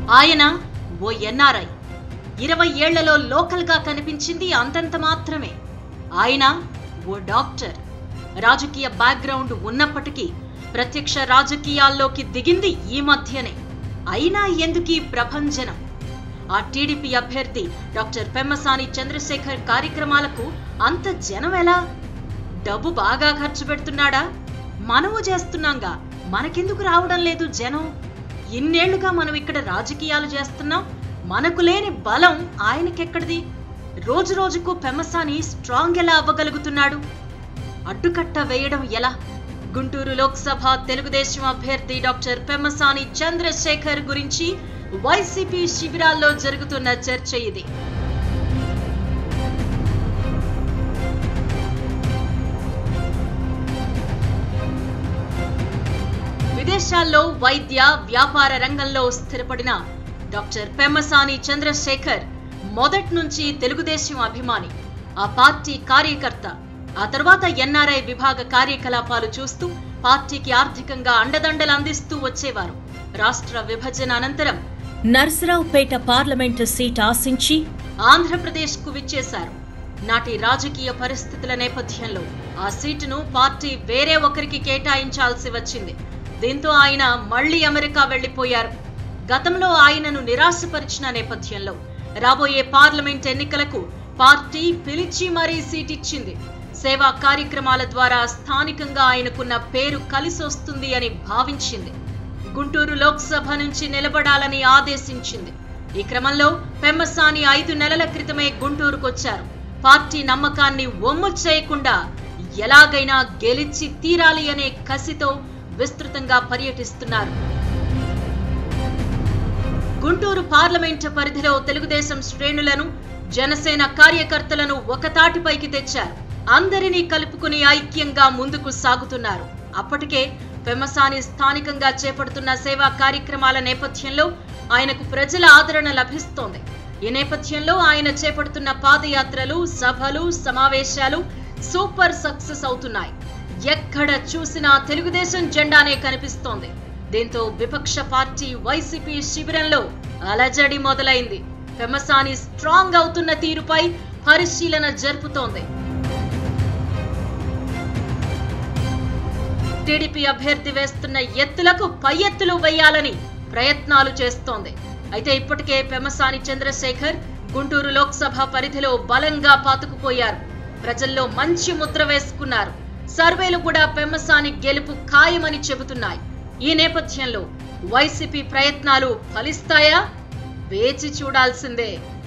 ఆయన ఓ ఎన్ఆర్ఐ ఇరవై ఏళ్లలో లోకల్గా కనిపించింది అంతంత మాత్రమే ఆయన ఓ డాక్టర్ రాజకీయ బ్యాక్గ్రౌండ్ ఉన్నప్పటికీ ప్రత్యక్ష రాజకీయాల్లోకి దిగింది ఈ మధ్యనే అయినా ఎందుకీ ప్రభంజనం ఆ టీడీపీ అభ్యర్థి డాక్టర్ పెమ్మసాని చంద్రశేఖర్ కార్యక్రమాలకు అంత జనం ఎలా డబ్బు బాగా ఖర్చు పెడుతున్నాడా మనము చేస్తున్నాంగా మనకెందుకు రావడం లేదు జనం ఇన్నేళ్లుగా మనం ఇక్కడ రాజకీయాలు చేస్తున్నాం మనకు లేని బలం ఆయనకెక్కడిది రోజు రోజుకు పెమ్మసాని స్ట్రాంగ్ ఎలా అవ్వగలుగుతున్నాడు అడ్డుకట్ట వేయడం ఎలా గుంటూరు లోక్సభ తెలుగుదేశం అభ్యర్థి డాక్టర్ పెమ్మసాని చంద్రశేఖర్ గురించి వైసీపీ శిబిరాల్లో జరుగుతున్న చర్చ ఇది విదేశాల్లో వైద్య వ్యాపార రంగంలో స్థిరపడిన డాక్టర్ పెమ్మసాని చంద్రశేఖర్ మొదటి నుంచి తెలుగుదేశం అభిమాని ఆ పార్టీ కార్యకర్త ఆ తర్వాత ఎన్ఆర్ఐ విభాగ కార్యకలాపాలు చూస్తూ పార్టీకి ఆర్థికంగా అండదండలు అందిస్తూ వచ్చేవారు రాష్ట్ర విభజన అనంతరం నర్సరావుపేట పార్లమెంటు సీట్ ఆశించి ఆంధ్రప్రదేశ్కు విచ్చేశారు నాటి రాజకీయ పరిస్థితుల నేపథ్యంలో ఆ సీటును పార్టీ వేరే ఒకరికి కేటాయించాల్సి వచ్చింది దీంతో ఆయన మళ్లీ అమెరికా వెళ్లిపోయారు గతంలో ఆయనను నిరాశపరిచిన నేపథ్యంలో రాబోయే పార్లమెంట్ ఎన్నికలకు పార్టీ పిలిచి మరీ సీట్ ఇచ్చింది సేవా కార్యక్రమాల ద్వారా స్థానికంగా ఆయనకున్న పేరు కలిసొస్తుంది అని భావించింది గుంటూరు లోక్సభ నుంచి నిలబడాలని ఆదేశించింది ఈ క్రమంలో పెమ్మసాని ఐదు నెలల క్రితమే గుంటూరుకొచ్చారు పార్టీ నమ్మకాన్ని ఒమ్ము చేయకుండా ఎలాగైనా గెలిచి తీరాలి అనే కసితో విస్తృతంగా పర్యటిస్తున్నారు గుంటూరు పార్లమెంట్ పరిధిలో తెలుగుదేశం శ్రేణులను జనసేన కార్యకర్తలను ఒకతాటిపైకి తెచ్చారు అందరినీ కలుపుకుని ఐక్యంగా ముందుకు సాగుతున్నారు అప్పటికే పెమ్మసాని స్థానికంగా చేపడుతున్న సేవా కార్యక్రమాల నేపథ్యంలో ఆయనకు ప్రజల ఆదరణ లభిస్తోంది ఈ నేపథ్యంలో ఆయన చేపడుతున్న పాదయాత్రలు సభలు సమావేశాలు సూపర్ సక్సెస్ అవుతున్నాయి ఎక్కడ చూసినా తెలుగుదేశం జెండానే కనిపిస్తోంది దీంతో విపక్ష పార్టీ వైసీపీ శిబిరంలో అలజడి మొదలైంది పెమ్మసాని స్ట్రాంగ్ అవుతున్న తీరుపై పరిశీలన జరుపుతోంది టీడీపీ అభ్యర్థి వేస్తున్న ఎత్తులకు పై ఎత్తులు వేయాలని ప్రయత్నాలు చేస్తోంది అయితే ఇప్పటికే పెమ్మసాని చంద్రశేఖర్ గుంటూరు లోక్సభ పరిధిలో బలంగా పాతుకుపోయారు ప్రజల్లో మంచి ముద్ర వేసుకున్నారు సర్వేలు కూడా పెమ్మసాని గెలుపు ఖాయమని చెబుతున్నాయి ఈ నేపథ్యంలో వైసీపీ ప్రయత్నాలు ఫలిస్తాయా వేచి చూడాల్సిందే